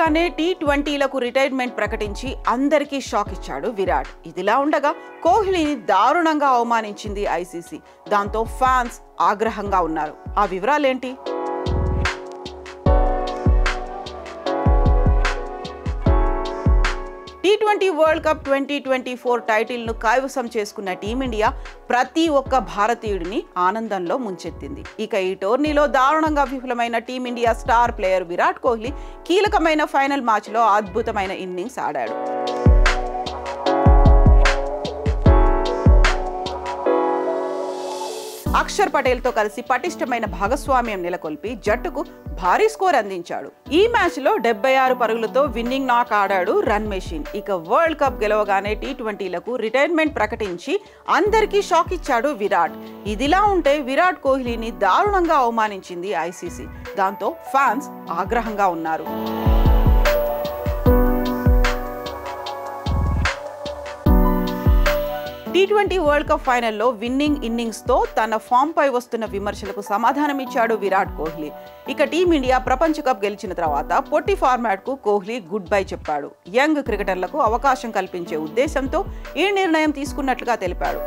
గెలవగానే T ట్వంటీలకు retirement ప్రకటించి అందరికీ షాక్ ఇచ్చాడు విరాట్ ఇదిలా ఉండగా కోహ్లీని దారుణంగా అవమానించింది ఐసీసీ దాంతో ఫ్యాన్స్ ఆగ్రహంగా ఉన్నారు ఆ వివరాలేంటి T twenty World Cup twenty twenty four టైటిల్ను కైవసం చేసుకున్న టీమిండియా ప్రతి ఒక్క భారతీయుడిని ఆనందంలో ముంచెత్తింది ఇక ఈ టోర్నీలో దారుణంగా విఫలమైన team India star player Virat Kohli కీలకమైన ఫైనల్ మ్యాచ్లో అద్భుతమైన ఇన్నింగ్స్ ఆడాడు అక్షర్ పటేల్తో కలిసి పటిష్టమైన భాగస్వామ్యం నెలకొల్పి జట్టుకు భారీ స్కోర్ అందించాడు ఈ మ్యాచ్లో డెబ్బై ఆరు పరుగులతో విన్నింగ్ నాక్ ఆడాడు రన్ మెషిన్ ఇక వరల్డ్ కప్ గెలవగానే టీ ట్వంటీలకు రిటైర్మెంట్ ప్రకటించి అందరికీ షాక్ ఇచ్చాడు విరాట్ ఇదిలా ఉంటే విరాట్ కోహ్లీని దారుణంగా అవమానించింది ఐసీసీ దాంతో ఫ్యాన్స్ ఆగ్రహంగా ఉన్నారు టీ ట్వంటీ వరల్డ్ కప్ ఫైనల్లో విన్నింగ్ ఇన్నింగ్స్తో తన ఫామ్ పై వస్తున్న విమర్శలకు సమాధానమిచ్చాడు విరాట్ కోహ్లీ ఇక టీమిండియా ప్రపంచ కప్ గెలిచిన తర్వాత పొట్టి ఫార్మాట్కు కోహ్లీ గుడ్ బై చెప్పాడు యంగ్ క్రికెటర్లకు అవకాశం కల్పించే ఉద్దేశంతో ఈ నిర్ణయం తీసుకున్నట్లుగా తెలిపాడు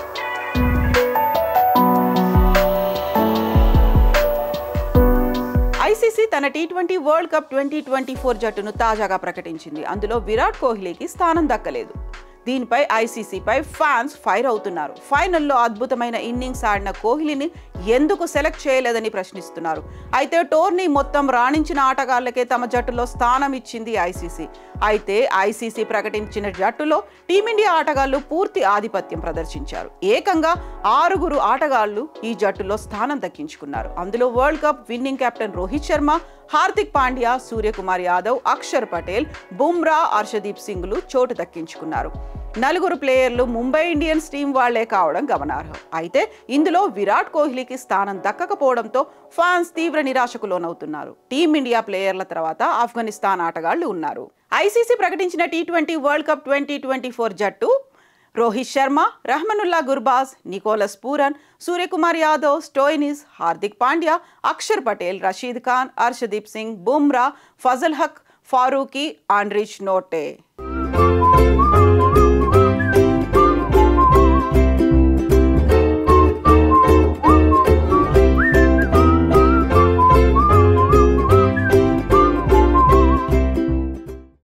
ఐసీసీ తన T twenty World Cup twenty twenty four జట్టును తాజాగా ప్రకటించింది అందులో విరాట్ కోహ్లీకి స్థానం దక్కలేదు దీనిపై ఐసీసీపై ఫ్యాన్స్ ఫైర్ అవుతున్నారు ఫైనల్లో అద్భుతమైన ఇన్నింగ్స్ ఆడిన కోహ్లీని ఎందుకు సెలెక్ట్ చేయలేదని ప్రశ్నిస్తున్నారు అయితే టోర్నీ మొత్తం రాణించిన ఆటగాళ్లకే తమ జట్టులో స్థానం ఇచ్చింది ఐసీసీ అయితే ఐసీసీ ప్రకటించిన జట్టులో టీమిండియా ఆటగాళ్లు పూర్తి ఆధిపత్యం ప్రదర్శించారు ఏకంగా ఆరుగురు ఆటగాళ్లు ఈ జట్టులో స్థానం దక్కించుకున్నారు అందులో World Cup winning captain Rohit Sharma Hardik Pandya Suryakumar Yadav Axar Patel Bumrah Harshdeep సింగ్లు చోటు దక్కించుకున్నారు నలుగురు ప్లేయర్లు ముంబై ఇండియన్స్ టీం వాళ్లే కావడం గమనార్హం అయితే ఇందులో విరాట్ కోహ్లీకి స్థానం దక్కకపోవడంతో ఫ్యాన్స్ తీవ్ర నిరాశకు లోనవుతున్నారు టీమిండియా ప్లేయర్ల తర్వాత ఆఫ్ఘనిస్తాన్ ఆటగాళ్లు ఉన్నారు ఐసీసీ ప్రకటించిన T twenty World Cup twenty twenty four జట్టు Rohit Sharma Rahmanullah Gurbaz Nicholas Pooran Suryakumar Yadav Stoinis Hardik Pandya Axar Patel Rashid Khan Harshdeep Singh Bumrah Fazal Haq Farooqi Anrich నోటే